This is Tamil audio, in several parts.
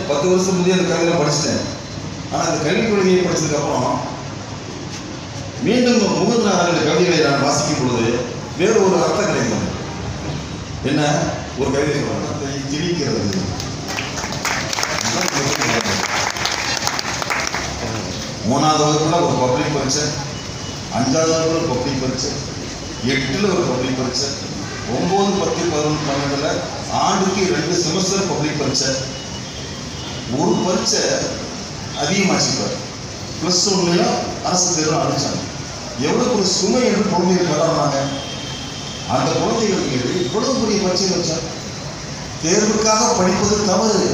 பத்து வருஷம் முந்தைய அந்த கவிதை படிச்சிட்டேன் ஆனால் அந்த கல்விக் கொள்கையை படிச்சதுக்கப்புறம் மீண்டும் முகந்தினாரின் கவிதைகளை நான் வாசிக்கும் பொழுது வேறு ஒரு அர்த்தம் கிடைக்கும் என்ன ஒரு கவிதை சொல்றாங்க அதை திணிக்கிறது இதுதான் கல்விக் கொள்கை. மூணாவது வகுப்புல ஒரு பப்ளிக் பரீட்சை அஞ்சாவது வகுப்புல ஒரு பப்ளிக் பரீட்சை எட்டுல ஒரு பப்ளிக் பரீட்சை ஒன்பது பத்து பதினொன்று பன்னெண்டுல ஆண்டுக்கு ரெண்டு செமஸ்டர் பப்ளிக் பரீட்சை ஒரு பரீட்சை அதிகமாச்சு இப்போ ப்ளஸ் ஒன்லையும் அரசு தேர்வு அடிச்சாங்க எவ்வளோ ஒரு சுமை என்று குழந்தைகள் வளர்றாங்க அந்த குழந்தைகள் மீது இவ்வளவு பெரிய பரீட்சை வச்சாங்க தேர்வுக்காக படிப்பது தவறு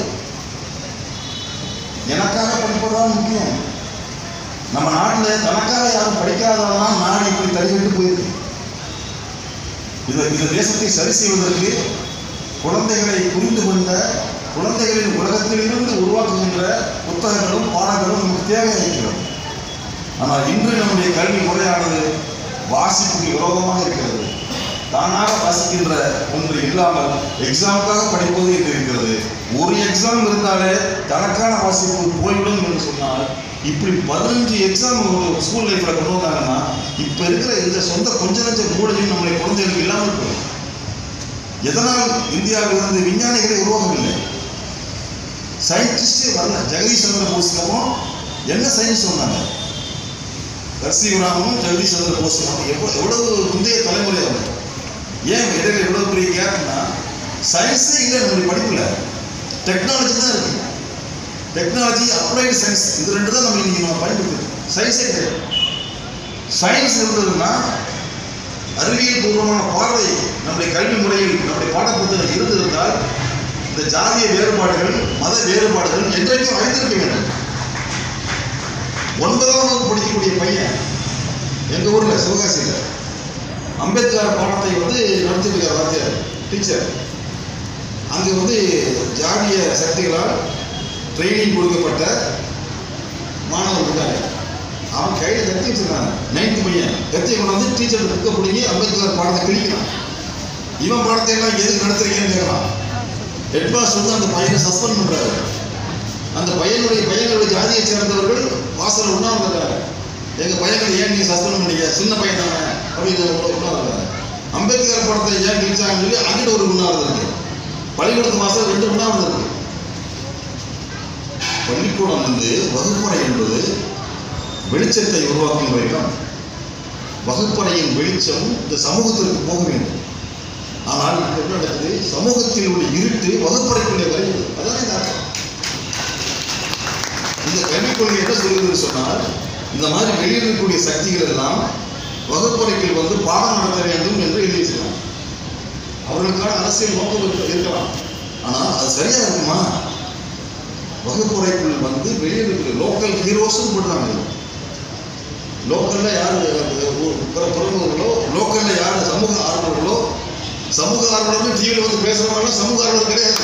எனக்காக படிப்பதுதான் முக்கியம் நம்ம நாட்டில் தனக்காக யாரும் படிக்காதவதான் நாடு இப்படி தள்ளிவிட்டு போயிருக்கு இது இந்த தேசத்தை சரி செய்வதற்கு குழந்தைகளை புரிந்து கொண்ட குழந்தைகளின் உலகத்திலிருந்து உருவாக்குகின்ற புத்தகங்களும் பாடங்களும் நமக்கு தேவையாக இருக்கிறது ஆனால் இன்று நம்முடைய கல்வி முறையானது வாசிப்புக்கு விரோதமாக இருக்கிறது தானாக வாசிக்கின்ற ஒன்று இல்லாமல் எக்ஸாமுக்காக படிப்பது என்று இருக்கிறது ஒரு எக்ஸாம் இருந்தாலே தனக்கான வாசிப்பு போய்விடும் என்று சொன்னால் இப்படி பதினஞ்சு எக்ஸாம் ஸ்கூல் லைஃப்ல கொண்டு வந்தாங்கன்னா இப்ப இருக்கிற இந்த சொந்த கொஞ்ச நஞ்ச மூளையும் நம்முடைய குழந்தைகளுக்கு இல்லாமல் போகும் எதனால் இந்தியாவிலிருந்து விஞ்ஞானிகளை உருவாகவில்லை சயின்டிஸ்டே வரல ஜெகதீஷ் சந்திர போஸ்கமும் என்ன சயின்ஸ் சொன்னாங்க கர்சிவராமனும் ஜெகதீஷ் சந்திர போஸ்கமும் எவ்வளவு எவ்வளவு முந்தைய தலைமுறை அவங்க ஏன் இடையில எவ்வளவு பெரிய கேப்னா சயின்ஸே இல்லை நம்முடைய படிப்புல டெக்னாலஜி தான் இருக்கு டெக்னாலஜி அப்ளைடு சயின்ஸ் இது ரெண்டு தான் நம்ம இன்னைக்கு நம்ம பயன்படுத்துறோம் சயின்ஸே கிடையாது சயின்ஸ் இருந்ததுன்னா அறிவியல் பூர்வமான பார்வை நம்முடைய கல்வி முறையில் நம்முடைய பாடப்புத்தகம் இருந்திருந்தால் இந்த ஜாதிய வேறுபாடுகள் மத வேறுபாடுகள் என்றைக்கும் அழிந்திருக்க வேண்டும் ஒன்பதாம் வகுப்பு படிக்கக்கூடிய பையன் எங்க ஊர்ல சிவகாசியில் அம்பேத்கர் பாடத்தை வந்து நடத்திட்டு இருக்கார் வாத்தியார் டீச்சர் அங்கே வந்து ஜாதிய சக்திகளால் ட்ரைனிங் கொடுக்கப்பட்ட மாணவர் இருக்காங்க அவன் கையில் கத்தி வச்சிருக்காங்க நைன்த் பையன் கத்தியை கொண்டு வந்து டீச்சர் புக்கை பிடிங்கி அம்பேத்கர் பாடத்தை கிழிக்கிறான் இவன் பாடத்தை எல்லாம் எதுக்கு நடத்துறீங்கன்னு கேட்கறான் ஹெட் மாஸ்டர் வந்து அந்த பையனை சஸ்பெண்ட் பண்றாரு அந்த பையனுடைய பையனுடைய ஜாதியை சேர்ந்தவர்கள் வாசல் உண்ணாம இருக்காங்க எங்க பையனை ஏன் நீங்க சஸ்பெண்ட் பண்ணீங்க சின்ன பையன் தானே அப்படின்னு உண்ணாம இருக்காங்க அம்பேத்கர் படத்தை ஏன் கிழிச்சாங்கன்னு சொல்லி அங்கிட்ட ஒரு உண்ணாவிரதம் இருக்கு பள்ளிக்கூடத்து வாசல் ரெண்டு உண்ணாவிரதம் இருக்கு பள்ளிக்கூடம் வந்து வகுப்பறை என்பது வெளிச்சத்தை உருவாக்கும் வரைக்கும் வகுப்பறையின் வெளிச்சம் இந்த சமூகத்திற்கு போக வேண்டும் ஆனால் இப்ப என்ன நடக்குது சமூகத்தில் உள்ள இருட்டு வகுப்பறைக்குள்ளே வருகிறது அதானே இந்த அர்த்தம் இந்த கல்விக் கொள்கை என்ன சொல்லுதுன்னு சொன்னால் இந்த மாதிரி வெளியில் இருக்கக்கூடிய சக்திகள் எல்லாம் வகுப்பறைக்குள் வந்து பாடம் நடத்த வேண்டும் என்று எழுதி வச்சிருக்காங்க அவர்களுக்கான அரசியல் நோக்கம் இருக்க- இருக்கலாம் ஆனால் அது சரியா இருக்குமா வகுப்பறைக்குள் வந்து வெளியில் இருக்கிற லோக்கல் ஹீரோஸும் போடுறாங்க லோக்கல்ல யார் பிரமுகர்களோ லோக்கல்ல யார் சமூக ஆர்வலர்களோ சமூக ஆர்வலர்கள் டிவியில் வந்து பேசுறவங்க சமூக ஆர்வலர் கிடையாது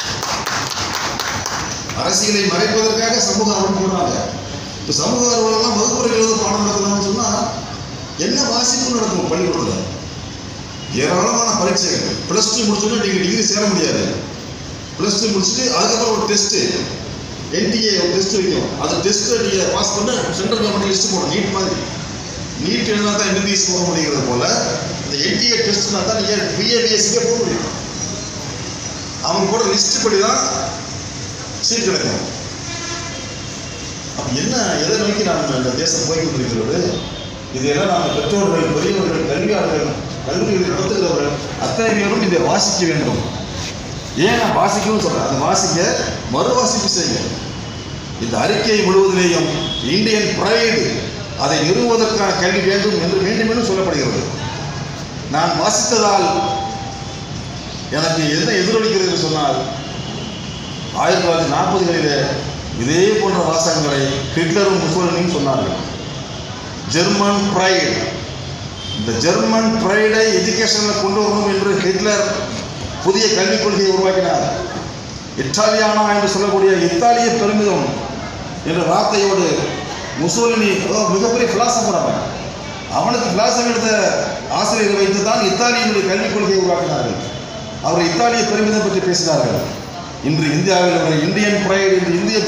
அரசியலை மறைப்பதற்காக சமூக ஆர்வம் போடுறாங்க இப்போ சமூக ஆர்வலர்லாம் வகுப்பறைகள் வந்து பாடம் நடத்தலாம்னு சொன்னா என்ன வாசிப்பு நடக்கும் பள்ளிக்கூடத்தில் ஏராளமான பரீட்சைகள் ப்ளஸ் டூ முடிச்சோன்னா நீங்கள் டிகிரி சேர முடியாது ப்ளஸ் டூ முடிச்சுட்டு அதுக்கப்புறம் ஒரு டெஸ்ட்டு என்டிஏ ஒரு டெஸ்ட் வைக்கும் அந்த டெஸ்ட்டை நீங்கள் பாஸ் பண்ண சென்ட்ரல் கவர்மெண்ட் லிஸ்ட் போடும் நீட் மாதிரி நீட் எழுதினா தான் எம்பிபிஎஸ் போக முடிகிறது போல இந்த என்டிஏ டெஸ்ட்னா தான் நீங்கள் பிஏபிஎஸ்க்கே போக முடியும் அவங்க போட லிஸ்ட் படி தான் சீட் கிடைக்கும் அப்ப என்ன எதை நோக்கி நாம் இந்த தேசம் போய் கொண்டிருக்கிறது இதையெல்லாம் நாம் பெற்றோர்கள் பெரியவர்கள் கல்வியாளர்கள் கல்லூரிகளை நடத்துகிறவர்கள் அத்தனை பேரும் இதை வாசிக்க வேண்டும் ஏன் நான் வாசிக்கவும் சொல்றேன் அதை வாசிக்க மறு வாசிப்பு செய்யுங்க இந்த அறிக்கை முழுவதிலேயும் இந்தியன் பிரைடு அதை நிறுவுவதற்கான கல்வி வேண்டும் என்று மீண்டும் மீண்டும் சொல்லப்படுகிறது நான் வாசித்ததால் எனக்கு என்ன எதிரொலிக்கிறது என்று சொன்னால் ஆயிரத்தி தொள்ளாயிரத்தி நாற்பதுகளிலே இதே போன்ற வாசகங்களை ஹிட்லரும் முசோலினியும் சொன்னார்கள் ஜெர்மன் பிரைடு இந்த ஜெர்மன் பிரைடை எஜுகேஷனில் கொண்டு வரணும் என்று ஹிட்லர் புதிய கல்விக் கொள்கையை உருவாக்கினார் இத்தாலியானா என்று சொல்லக்கூடிய இத்தாலிய பெருமிதம் என்ற வார்த்தையோடு முசோலினி அதாவது மிகப்பெரிய பிலாசபர் அவன் அவனுக்கு பிலாசபி எடுத்த ஆசிரியரை வைத்து தான் இத்தாலியினுடைய கல்விக் கொள்கையை உருவாக்கினார்கள் அவர் இத்தாலிய பெருமிதம் பற்றி பேசினார்கள் இன்று இந்தியாவில் உள்ள இந்தியன் பிரைடு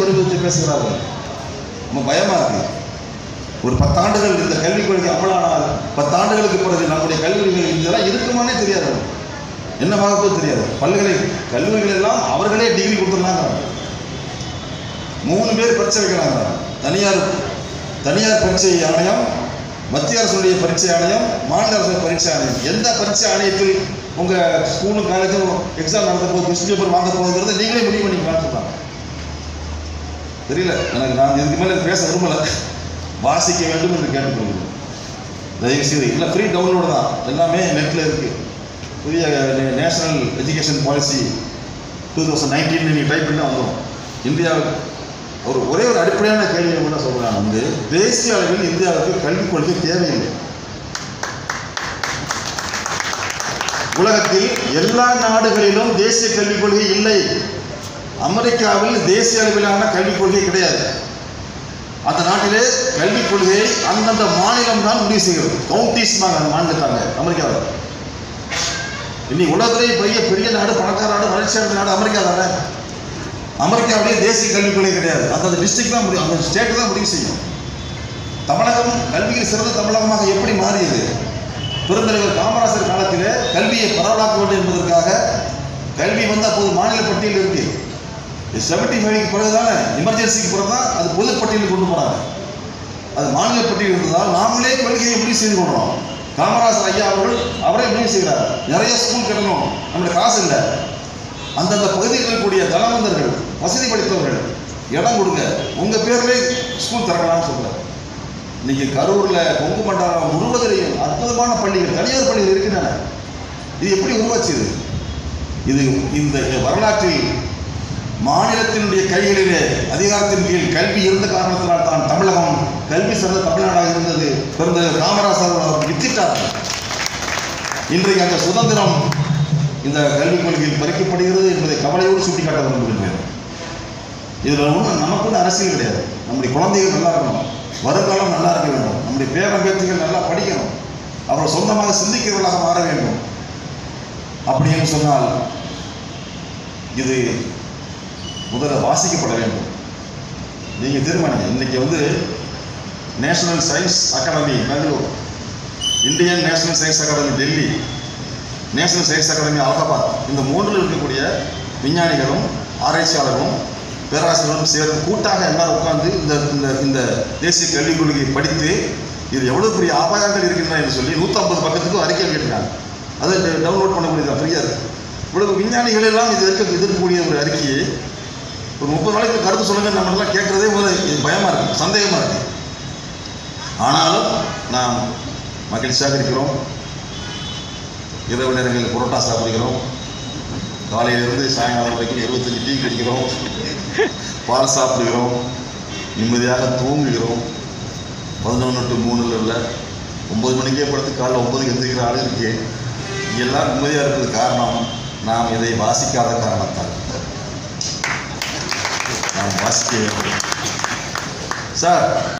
வருவதை பேசுகிறார்கள் நம்ம பயமா இருக்கு ஒரு பத்தாண்டுகள் இந்த கல்விக் கொள்கை அமலானால் பத்தாண்டுகளுக்கு பிறகு நம்முடைய கல்லூரிகள் இதெல்லாம் இருக்குமானே தெரியாது என்னவாக போகுது தெரியாது பல்கலை கல்லூரிகள் எல்லாம் அவர்களே டிகிரி கொடுத்துருந்தாங்க மூணு பேர் பரீட்சை வைக்கிறாங்க தனியார் தனியார் பரீட்சை ஆணையம் மத்திய அரசுடைய பரீட்சை ஆணையம் மாநில அரசு பரீட்சை ஆணையம் எந்த பரீட்சை ஆணையத்தில் உங்க ஸ்கூலும் காலேஜும் எக்ஸாம் நடத்த போகுது கொஸ்டின் பேப்பர் வாங்க போகுதுங்கிறத நீங்களே முடிவு பண்ணிக்கலாம்னு சொல்றாங்க தெரியல எனக்கு நான் இதுக்கு மேலே பேச விரும்பல வாசிக்க வேண்டும் என்று கேட்டுக்கொள்கிறேன் தயவு செய்து இல்லை ஃப்ரீ டவுன்லோடு தான் எல்லாமே நெட்டில் இருக்கு புதிய national education policy two thousand nineteen நீங்கள் டைப் பண்ணால் வந்துடும் இந்தியாவுக்கு ஒரு ஒரே ஒரு அடிப்படையான கேள்வியை கூட சொல்கிறேன் வந்து தேசிய அளவில் இந்தியாவுக்கு கல்விக் கொள்கை தேவையில்லை உலகத்தில் எல்லா நாடுகளிலும் தேசிய கல்விக் கொள்கை இல்லை அமெரிக்காவில் தேசிய அளவிலான கல்விக் கொள்கை கிடையாது அந்த நாட்டிலே கல்விக் கொள்கையை அந்தந்த மாநிலம் தான் முடிவு செய்கிறது கவுண்டிஸ் அந்த மாநிலத்தாங்க அமெரிக்காவில் இன்னைக்கு உலகத்திலே பெரிய பெரிய நாடு பணக்கார நாடு வளர்ச்சியான நாடு அமெரிக்கா தானே அமெரிக்காவிலேயே தேசிய கல்விக் கொள்கை கிடையாது அந்தந்த டிஸ்ட்ரிக்ட் தான் முடியும் அந்த ஸ்டேட் தான் முடிவு செய்யும் தமிழகம் கல்வியில் சிறந்த தமிழகமாக எப்படி மாறியது பெருந்தலைவர் காமராசர் காலத்திலே கல்வியை பரவலாக்க வேண்டும் என்பதற்காக கல்வி வந்து அப்போது மாநில பட்டியல் இருக்கு செவன்டி ஃபைவ்க்கு பிறகு தானே எமர்ஜென்சிக்கு பிறகு தான் அது பொது பட்டியலுக்கு கொண்டு போனாங்க அது மாநில பட்டியல் இருந்ததால் நாமளே கொள்கையை முடிவு செய்து கொள்றோம் காமராசர் ஐயா அவர்கள் அவரே முடிவு செய்கிறார் நிறைய ஸ்கூல் கட்டணும் நம்மளுடைய காசு இல்லை அந்தந்த பகுதியில் இருக்கக்கூடிய தனவந்தர்கள் வசதி படைத்தவர்கள் இடம் கொடுங்க உங்க பேர்லேயே ஸ்கூல் திறக்கலாம்னு சொல்றாரு இன்னைக்கு கரூர்ல கொங்கு மண்டலம் முழுவதிலையும் அற்புதமான பள்ளிகள் தனியார் பள்ளிகள் இருக்கின்றன இது எப்படி உருவாச்சுது இது இந்த வரலாற்றில் மாநிலத்தினுடைய கைகளிலே அதிகாரத்தின் கீழ் கல்வி இருந்த காரணத்தினால் தான் தமிழகம் கல்வி சிறந்த தமிழ்நாடாக இருந்தது பிறந்தவர் காமராசர் அவர் வித்திட்டார் இன்றைக்கு அந்த சுதந்திரம் இந்த கல்விக் கொள்கையில் பறிக்கப்படுகிறது என்பதை கவலையோடு சுட்டிக்காட்ட விரும்புகின்றேன் இதில் ஒன்றும் நமக்குன்னு அரசியல் கிடையாது நம்முடைய குழந்தைகள் நல்லா இருக்கணும் வருங்காலம் நல்லா இருக்க வேண்டும் நம்முடைய பேரன் பேத்திகள் நல்லா படிக்கணும் அவர்கள் சொந்தமாக சிந்திக்கிறவர்களாக மாற வேண்டும் அப்படி என்று சொன்னால் இது முதல்ல வாசிக்கப்பட வேண்டும் நீங்கள் தீர்மானிங்க இன்னைக்கு வந்து national science academy Bangalore Indian national science academy Delhi national science academy Allahabad இந்த மூன்றில் இருக்கக்கூடிய விஞ்ஞானிகளும் ஆராய்ச்சியாளர்களும் பேராசிரியர்களும் சேர்ந்து கூட்டாக எல்லாரும் உட்கார்ந்து இந்த இந்த இந்த தேசிய கல்விக் கொள்கையை படித்து இது எவ்வளவு பெரிய ஆபாயங்கள் இருக்கின்றன என்று சொல்லி நூற்றம்பது பக்கத்துக்கு அறிக்கை கேட்டிருக்காங்க அதை டவுன்லோட் பண்ணக்கூடியது ஃப்ரீயாக இருக்கு இவ்வளவு விஞ்ஞானிகள் எல்லாம் இது இருக்க எதிர்க்கக்கூடிய ஒரு அறிக்கையை ஒரு முப்பது நாளைக்கு கருத்து சொல்லுங்க நம்ம எல்லாம் கேட்கறதே ஒரு இது பயமா இருக்கு சந்தேகமா இருக்கு ஆனாலும் நாம் மகிழ்ச்சியாக இருக்கிறோம் இரவு நேரங்களில் புரோட்டா சாப்பிடுகிறோம் காலையிலிருந்து சாயங்காலம் வரைக்கும் இருபத்தஞ்சு டீ குடிக்கிறோம் பால் சாப்பிடுகிறோம் நிம்மதியாக தூங்குகிறோம் பதினொன்று டு மூணுல இல்லை ஒன்பது மணிக்கே படுத்து காலைல ஒன்பதுக்கு எந்திரிக்கிற ஆள் இருக்கேன் எல்லாம் நிம்மதியாக இருக்கிறது காரணம் நாம் இதை வாசிக்காத காரணத்தால் நாம் வாசிக்க வேண்டும் சார்